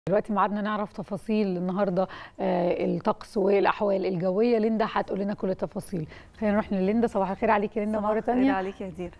دلوقتي ميعادنا نعرف تفاصيل النهارده آه، الطقس والاحوال الجويه ليندا هتقول لنا كل التفاصيل خلينا نروح لليندا صباح الخير عليك يا ليندا صباح مره الخير ثانيه عليك يا هدير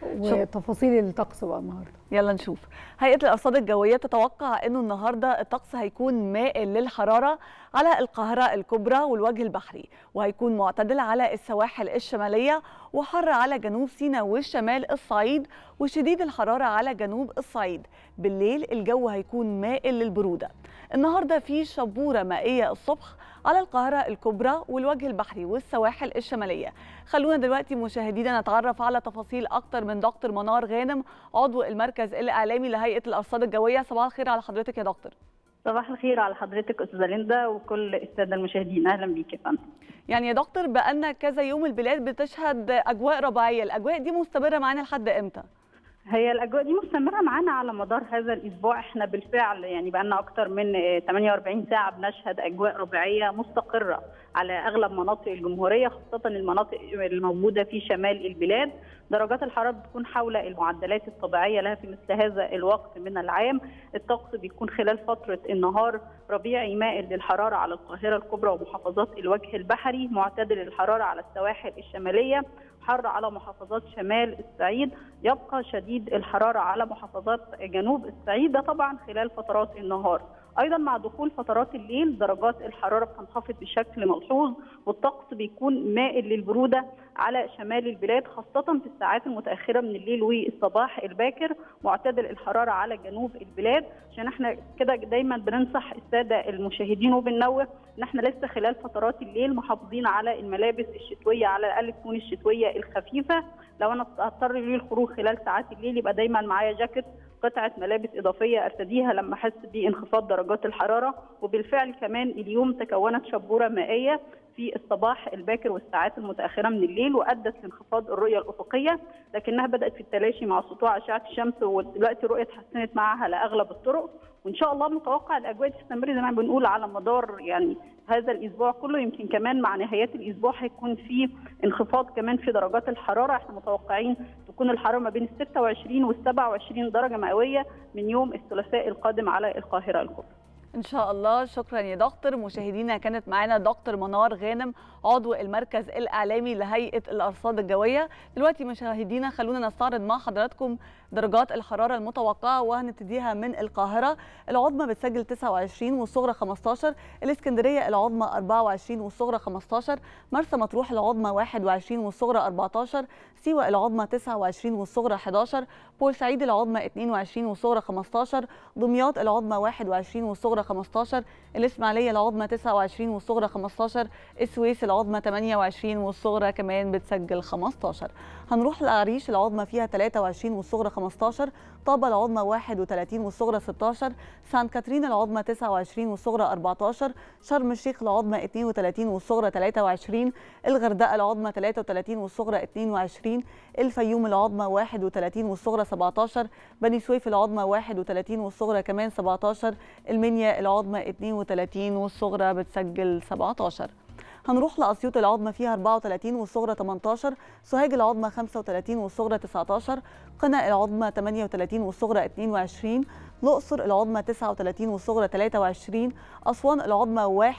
وتفاصيل الطقس بقى النهارده يلا نشوف هيئة الأرصاد الجوية تتوقع أنه النهاردة الطقس هيكون مائل للحرارة على القاهرة الكبرى والوجه البحري وهيكون معتدل على السواحل الشمالية وحر على جنوب سيناء والشمال الصعيد وشديد الحرارة على جنوب الصعيد بالليل الجو هيكون مائل للبرودة النهاردة في شبورة مائية الصبح على القاهرة الكبرى والوجه البحري والسواحل الشمالية خلونا دلوقتي مشاهدينا نتعرف على تفاصيل أكتر من دكتور منار غانم عضو المركز الإعلامي لهيئة الأرصاد الجوية صباح الخير على حضرتك يا دكتور صباح الخير على حضرتك استاذه ليندا وكل الساده المشاهدين اهلا بيك يا فندم يعني يا دكتور بقالنا كذا يوم البلاد بتشهد أجواء ربيعية الأجواء دي مستمرة معانا لحد إمتى؟ هي الاجواء دي مستمره معانا على مدار هذا الاسبوع احنا بالفعل يعني بقى لنا اكتر من آه، 48 ساعه بنشهد اجواء ربيعيه مستقره على اغلب مناطق الجمهوريه خاصه المناطق الموجوده في شمال البلاد درجات الحراره بتكون حول المعدلات الطبيعيه لها في مثل هذا الوقت من العام الطقس بيكون خلال فتره النهار ربيعي مائل للحراره على القاهره الكبرى ومحافظات الوجه البحري معتدل الحراره على السواحل الشماليه حر على محافظات شمال الصعيد يبقى شديد الحراره على محافظات جنوب الصعيد ده طبعا خلال فترات النهار ايضا مع دخول فترات الليل درجات الحراره بتنخفض بشكل ملحوظ والطقس بيكون مائل للبروده على شمال البلاد خاصه في الساعات المتاخره من الليل والصباح الباكر معتدل الحراره على جنوب البلاد عشان احنا كده دايما بننصح الساده المشاهدين وبننوه ان احنا لسه خلال فترات الليل محافظين على الملابس الشتويه على الاقل تكون الشتويه الخفيفه لو انا هضطر للخروج خلال ساعات الليل يبقى دايما معايا جاكيت قطعه ملابس اضافيه ارتديها لما احس بانخفاض درجات الحراره وبالفعل كمان اليوم تكونت شبوره مائيه في الصباح الباكر والساعات المتاخره من الليل وادت لانخفاض الرؤيه الافقيه لكنها بدات في التلاشي مع سطوع اشعه الشمس ودلوقتي الرؤيه اتحسنت معها على اغلب الطرق وان شاء الله متوقع الاجواء تستمر زي ما بنقول على مدار يعني هذا الاسبوع كله يمكن كمان مع نهايات الاسبوع هيكون في انخفاض كمان في درجات الحراره احنا متوقعين تكون الحراره ما بين ال 26 وال 27 درجه مئويه من يوم الثلاثاء القادم على القاهره الكبرى إن شاء الله شكرا يا دكتور مشاهدينا كانت معانا دكتور منار غانم عضو المركز الإعلامي لهيئة الأرصاد الجوية دلوقتي مشاهدينا خلونا نستعرض مع حضراتكم درجات الحرارة المتوقعة وهنبتديها من القاهرة العظمى بتسجل 29 والصغرى 15 الإسكندرية العظمى 24 والصغرى 15 مرسى مطروح العظمى 21 والصغرى 14 سيوة العظمى 29 والصغرى 11 بورسعيد العظمى 22 والصغرى 15 دمياط العظمى 21 والصغرى 15 الإسماعيلية العظمى 29 والصغرى 15 السويس العظمى 28 والصغرى كمان بتسجل 15 هنروح للعريش العظمى فيها 23 والصغرى 15 طابة العظمى 31 والصغرى 16 سانت كاترين العظمى 29 والصغرى 14 شرم الشيخ العظمى 32 والصغرى 23 الغردقة العظمى 33 والصغرى 22 الفيوم العظمى 31 والصغرى 17 بني سويف العظمى 31 والصغرى كمان 17 المنيا العظمى 32 والصغرى بتسجل 17 هنروح لأسيوط العظمى فيها 34 والصغرى 18 سوهاج العظمى 35 والصغرى 19 قنا العظمى 38 والصغرى 22 الأقصر العظمى 39 والصغرى 23 أسوان العظمى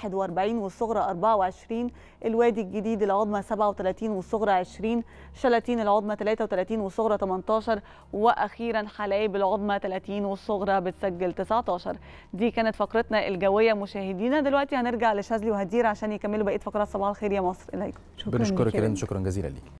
41 والصغرى 24 الوادي الجديد العظمى 37 والصغرى 20 شلاتين العظمى 33 والصغرى 18 وأخيرا حلايب العظمى 30 والصغرى بتسجل 19 دي كانت فقرتنا الجوية مشاهدينا دلوقتي هنرجع لشاذلي وهدير عشان يكملوا بقية فقرات صباح الخير يا مصر إليكم شكرا بنشكرك ليك يا يا ليندا شكرا جزيلا ليك